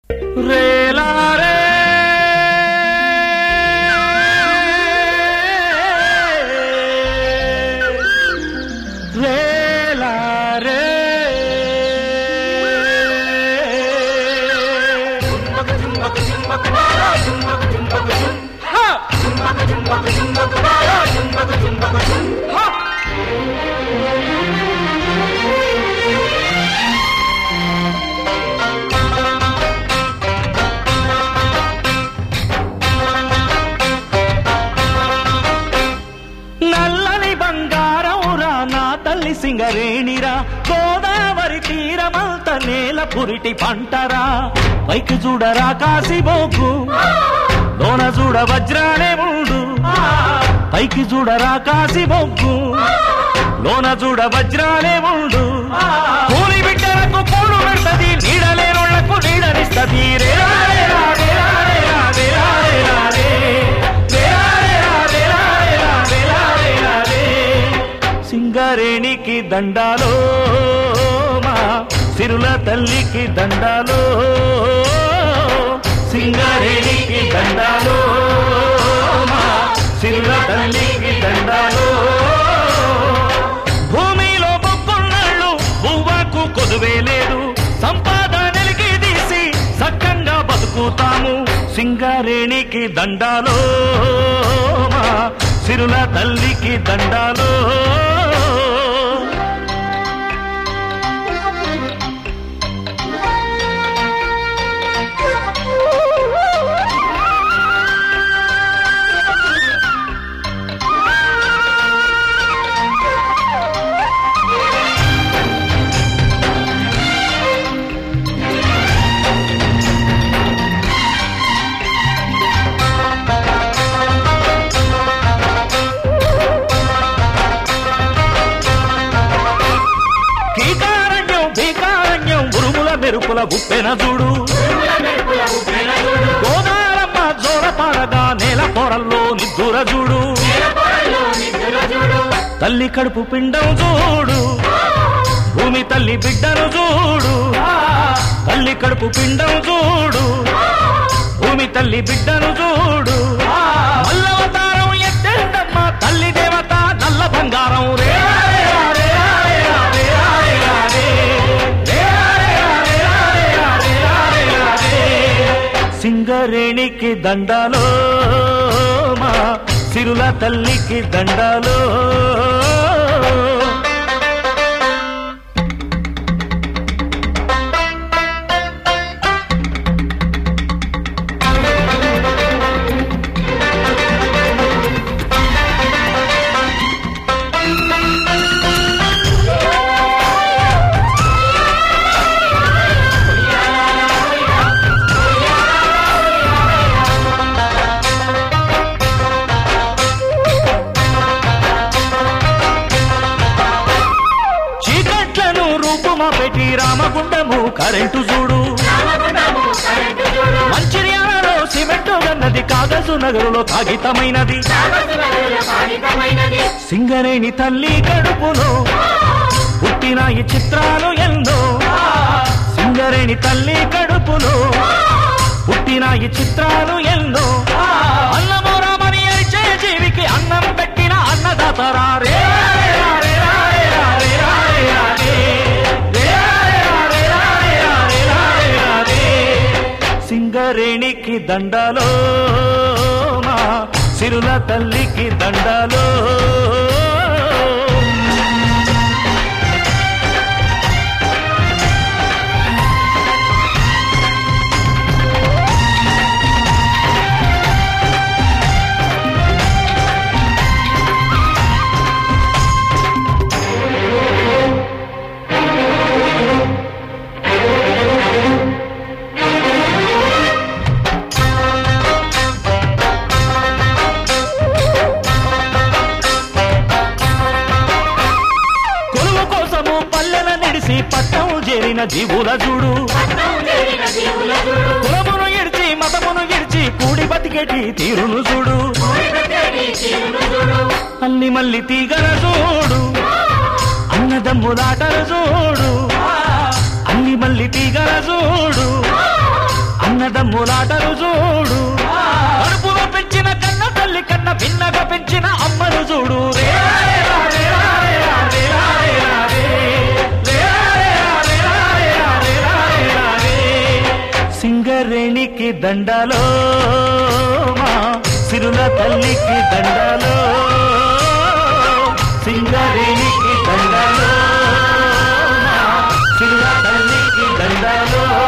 రేలారే రేలారే హా! హా! నల్లని బంగారమురా నా తల్లి సింగరేణిరా గోదావరి తీరమంత నేల పురిటి పంటరా పైకి చూడరా కాసిబోకు లోన చూడ వజ్రాలే ఉండు పైకి చూడరా కాసిబొగ్గు లోన చూడ వజ్రాలే ఉండు కూలి బిడ్డలకు కూడు పెడతది నీడలేనుళ్లకు నీడనిస్తది రేరా రేరా రేరా రేరా రేరా రేరా రే. రేరా రేరా రేరా రేరా రేరా రేరా రే. సింగరేణికి దండాలో మా సిరుల తల్లికి దండాలో సింగరేణికి దండాలో మా సిరుల తల్లికి దండాలో భూమిలో బొక్కున్నాళ్ళు బువ్వకు కొదువే లేదు సంపాదనలికి తీసి సక్కంగా బతుకుతాము సింగారేణికి దండాలో మా సిరుల తల్లికి దండాలో కీకారణ్యం భీకారణ్యం ఉరుముల మెరుపుల ఉప్పెన చూడు గోదారమ్మ జోరపాడగా నేల పొరల్లో నిద్దుర చూడు తల్లి కడుపు పిండం చూడు భూమి తల్లి బిడ్డను చూడు తల్లి కడుపు పిండం చూడు భూమి తల్లి బిడ్డను చూడు మల్లవతారం ఎత్తేందమ్మ తల్లి దేవత నల్ల బంగారం రే సింగరేణికి దండాలో మా సిరుల తల్లికి దండాలో చీకట్లను రూపుమా పెట్టి రామగుండము కరెంటు చూడు మంచిర్యాలలో సిమెంట్ అన్నది కాగజు నగరులో కాగితమైనది సింగరేణి తల్లి కడుపులో పుట్టిన ఈ చిత్రాలు ఎన్నో సింగరేణి తల్లి కడుపులో పుట్టిన ఈ చిత్రాలు ఎన్నో అన్నమో రామని అరిచే జీవికి అన్నం పెట్టిన అన్నదాతరా రే రే రే రే రే రే రే రే రే రే రే రే సింగరేణికి దండాలో మా సిరుల తల్లికి దండాలో కొలువు కోసము పల్లెల నిడిసి పట్టం చేరిన జీవుల చూడు కులమును ఇడిచి మతమును ఇడిచి కూడి బతికేటి తీరును చూడు అల్లి మల్లి తీగల చూడు అన్నదమ్ములాటలు చూడు అల్లి మల్లి తీగల చూడు అన్నదమ్ములాటలు చూడు కడుపులో పెంచిన కన్న తల్లి కన్న భిన్నగా పెంచిన అమ్మను చూడు రే రే రా రే రా రే రా రే రా రే రా రే. రే రా రే రా రే రా రే రా రే రా రే రా రే. సింగరేణికి దండలో మా సిరుల తల్లికి దండలో సింగరేణికి దండలో మా సిరుల తల్లికి దండలో